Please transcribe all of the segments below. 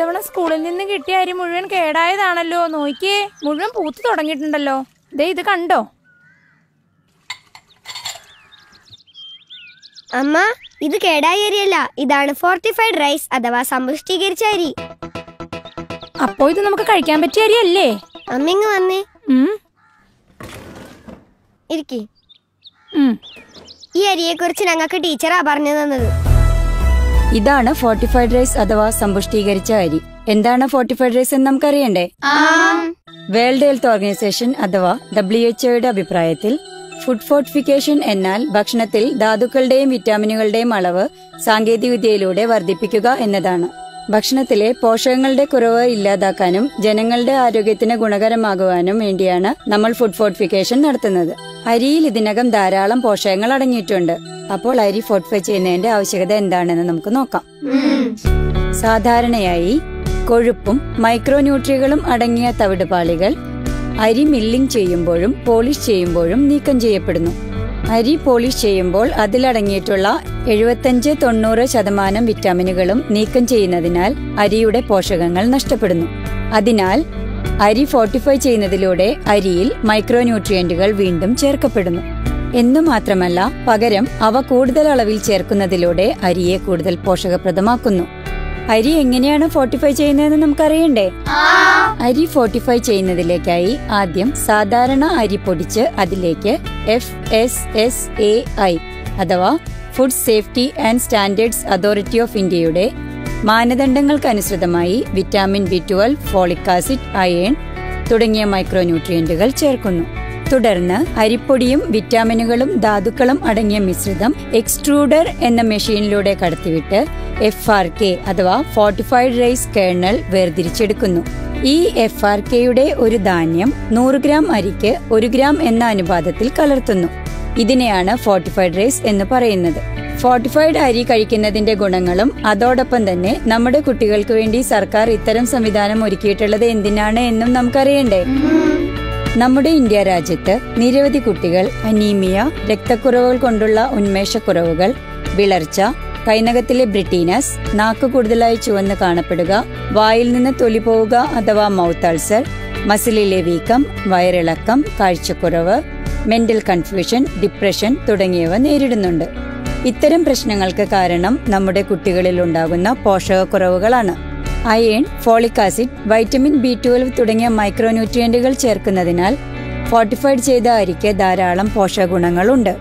ഇത്തവണ സ്കൂളിൽ നിന്ന് കിട്ടിയ അരി മുഴുവൻ കേടായതാണല്ലോ നോക്കിയേ മുഴുവൻ പൂത്ത് തുടങ്ങിയിട്ടുണ്ടല്ലോ ദേ ഇത് കണ്ടോ അമ്മ ഇത് കേടായ അരിയല്ല ഇതാണ് ഫോർട്ടിഫൈഡ് റൈസ് അഥവാ സമ്പുഷ്ടീകരിച്ച അരി അപ്പോ ഇത് നമുക്ക് കഴിക്കാൻ പറ്റിയ അരിയല്ലേ അമ്മ ഇങ്ങ് വന്നേ ഉം, ഇരിക്കി ഉം. ഈ അരിയെ കുറിച്ച് ഞങ്ങൾക്ക് ടീച്ചറാ പറഞ്ഞു തന്നത് ഇതാണ് ഫോർട്ടിഫൈഡ് റൈസ് അഥവാ സമ്പുഷ്ടീകരിച്ച അരി എന്താണ് ഫോർട്ടിഫൈഡ് റൈസ് എന്ന് നമുക്കറിയണ്ടേ വേൾഡ് ഹെൽത്ത് ഓർഗനൈസേഷൻ അഥവാ ഡബ്ല്യു എച്ച്ഒയുടെ അഭിപ്രായത്തിൽ ഫുഡ് ഫോർട്ടിഫിക്കേഷൻ എന്നാൽ ഭക്ഷണത്തിൽ ധാതുക്കളുടെയും വിറ്റാമിനുകളുടെയും അളവ് സാങ്കേതികവിദ്യയിലൂടെ വർദ്ധിപ്പിക്കുക എന്നതാണ് ഭക്ഷണത്തിലെ പോഷകങ്ങളുടെ കുറവ് ഇല്ലാതാക്കാനും ജനങ്ങളുടെ ആരോഗ്യത്തിന് ഗുണകരമാകുവാനും വേണ്ടിയാണ് നമ്മൾ ഫുഡ് ഫോർട്ടിഫിക്കേഷൻ നടത്തുന്നത് അരിയിൽ ഇതിനകം ധാരാളം പോഷകങ്ങൾ അടങ്ങിയിട്ടുണ്ട് അപ്പോൾ അരി ഫോർട്ടിഫൈ ചെയ്യുന്നതിന്റെ ആവശ്യകത എന്താണെന്ന് നമുക്ക് നോക്കാം സാധാരണയായി കൊഴുപ്പും മൈക്രോന്യൂട്രിയകളും അടങ്ങിയ തവിടുപാളികൾ അരി മില്ലിംഗ് ചെയ്യുമ്പോഴും പോളിഷ് ചെയ്യുമ്പോഴും നീക്കം ചെയ്യപ്പെടുന്നു അരി പോളിഷ് ചെയ്യുമ്പോൾ അതിലടങ്ങിയിട്ടുള്ള എഴുപത്തഞ്ച് തൊണ്ണൂറ് ശതമാനം വിറ്റാമിനുകളും നീക്കം ചെയ്യുന്നതിനാൽ അരിയുടെ പോഷകങ്ങൾ നഷ്ടപ്പെടുന്നു അതിനാൽ അരി ഫോർട്ടിഫൈ ചെയ്യുന്നതിലൂടെ അരിയിൽ മൈക്രോന്യൂട്രിയന്റുകൾ വീണ്ടും ചേർക്കപ്പെടുന്നു എന്നു മാത്രമല്ല പകരം അവ കൂടുതൽ അളവിൽ ചേർക്കുന്നതിലൂടെ അരിയെ കൂടുതൽ പോഷകപ്രദമാക്കുന്നു അരി എങ്ങനെയാണ് ഫോർട്ടിഫൈ ചെയ്യുന്നതെന്ന് നമുക്കറിയണ്ടേ അരി ഫോർട്ടിഫൈ ചെയ്യുന്നതിലേക്കായി ആദ്യം സാധാരണ അരി പൊടിച്ച് അതിലേക്ക് F S S A I അഥവാ food safety and standards authority of ഇന്ത്യയുടെ മാനദണ്ഡങ്ങൾക്കനുസൃതമായി vitamin B twelve folic acid iron തുടങ്ങിയ മൈക്രോന്യൂട്രിയന്റുകൾ ചേർക്കുന്നു തുടർന്ന് അരിപ്പൊടിയും വിറ്റാമിനുകളും ധാതുക്കളും അടങ്ങിയ മിശ്രിതം എക്സ്ട്രൂഡർ എന്ന മെഷീനിലൂടെ കടത്തിവിട്ട് എഫ് ആർ കെ അഥവാ ഫോർട്ടിഫൈഡ് റൈസ് കേർണൽ വേർതിരിച്ചെടുക്കുന്നു ഈ എഫ് ആർ കെയുടെ ഒരു ധാന്യം നൂറ് ഗ്രാം അരിക്ക് ഒരു ഗ്രാം എന്ന അനുപാതത്തിൽ കലർത്തുന്നു ഇതിനെയാണ് ഫോർട്ടിഫൈഡ് റൈസ് എന്ന് പറയുന്നത് ഫോർട്ടിഫൈഡ് അരി കഴിക്കുന്നതിന്റെ ഗുണങ്ങളും അതോടൊപ്പം തന്നെ നമ്മുടെ കുട്ടികൾക്ക് വേണ്ടി സർക്കാർ ഇത്തരം സംവിധാനം ഒരുക്കിയിട്ടുള്ളത് എന്തിനാണ് എന്നും നമുക്കറിയണ്ടേ നമ്മുടെ ഇന്ത്യ രാജ്യത്ത് നിരവധി കുട്ടികൾ അനീമിയ രക്തക്കുറവുകൾ കൊണ്ടുള്ള ഉന്മേഷക്കുറവുകൾ വിളർച്ച കൈനകത്തിലെ ബ്രിട്ടീനസ് നാക്ക് കൂടുതലായി ചുവന്ന് കാണപ്പെടുക വായിൽ നിന്ന് തൊലി പോവുക അഥവാ മൗത്ത് അൾസർ മസിലിലെ വീക്കം വയറിളക്കം കാഴ്ചക്കുറവ് മെന്റൽ കൺഫ്യൂഷൻ ഡിപ്രഷൻ തുടങ്ങിയവ നേരിടുന്നുണ്ട് ഇത്തരം പ്രശ്നങ്ങൾക്ക് കാരണം നമ്മുടെ കുട്ടികളിൽ ഉണ്ടാകുന്ന പോഷകക്കുറവുകളാണ് iron folic acid vitamin B twelve തുടങ്ങിയ മൈക്രോന്യൂട്രിയന്റുകൾ ചേർക്കുന്നതിനാൽ ഫോർട്ടിഫൈഡ് ചെയ്ത അരിക്ക് ധാരാളം പോഷകഗുണങ്ങളുണ്ട്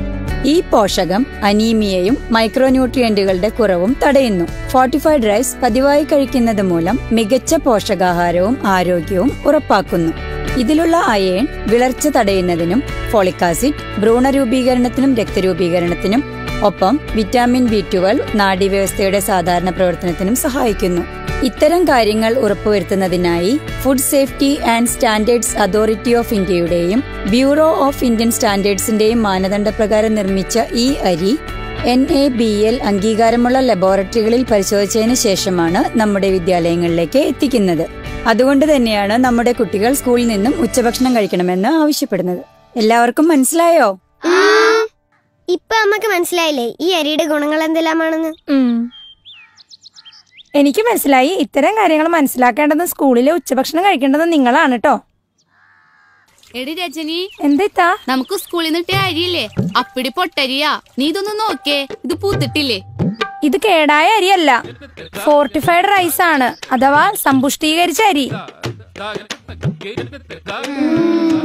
ഈ പോഷകം അനീമിയയും മൈക്രോന്യൂട്രിയന്റുകളുടെ കുറവും തടയുന്നു ഫോർട്ടിഫൈഡ് റൈസ് പതിവായി കഴിക്കുന്നത് മൂലം മികച്ച പോഷകാഹാരവും ആരോഗ്യവും ഉറപ്പാക്കുന്നു ഇതിലുള്ള അയേൺ വിളർച്ച തടയുന്നതിനും ഫോളിക് ആസിഡ് ഭ്രൂണരൂപീകരണത്തിനും രക്തരൂപീകരണത്തിനും ഒപ്പം വിറ്റാമിൻ ബി ട്വൽവ് നാഡീവ്യവസ്ഥയുടെ സാധാരണ പ്രവർത്തനത്തിനും സഹായിക്കുന്നു ഇത്തരം കാര്യങ്ങൾ ഉറപ്പുവരുത്തുന്നതിനായി food safety and standards authority of ഇന്ത്യയുടെയും ബ്യൂറോ ഓഫ് ഇന്ത്യൻ സ്റ്റാൻഡേർഡ്സിന്റെയും മാനദണ്ഡപ്രകാരം നിർമ്മിച്ച ഈ അരി എൻ എ ബി എൽ അംഗീകാരമുള്ള ലബോറട്ടറികളിൽ പരിശോധിച്ചതിന് ശേഷമാണ് നമ്മുടെ വിദ്യാലയങ്ങളിലേക്ക് എത്തിക്കുന്നത് അതുകൊണ്ട് തന്നെയാണ് നമ്മുടെ കുട്ടികൾ സ്കൂളിൽ നിന്നും ഉച്ചഭക്ഷണം കഴിക്കണമെന്ന് ആവശ്യപ്പെടുന്നത് എല്ലാവർക്കും മനസ്സിലായോ ഇപ്പൊ അമ്മക്ക് മനസ്സിലായില്ലേ ഈ അരിയുടെ ഗുണങ്ങൾ എന്തെല്ലാമാണെന്ന് ഉം. എനിക്ക് മനസ്സിലായി ഇത്തരം കാര്യങ്ങൾ മനസ്സിലാക്കേണ്ടത് സ്കൂളിലെ ഉച്ചഭക്ഷണം കഴിക്കേണ്ടത് നിങ്ങളാണ് കേട്ടോ എടി രജനി എന്താ നമുക്ക് സ്കൂളിൽ നിന്ന് കിട്ടിയ അരിയില്ലേ അപ്പിടി പൊട്ടരിയാ നീ ഇതൊന്ന് നോക്കേ ഇത് പൂത്തിട്ടില്ലേ ഇത് കേടായ അരിയല്ല ഫോർട്ടിഫൈഡ് റൈസ് ആണ് അഥവാ സമ്പുഷ്ടീകരിച്ച അരി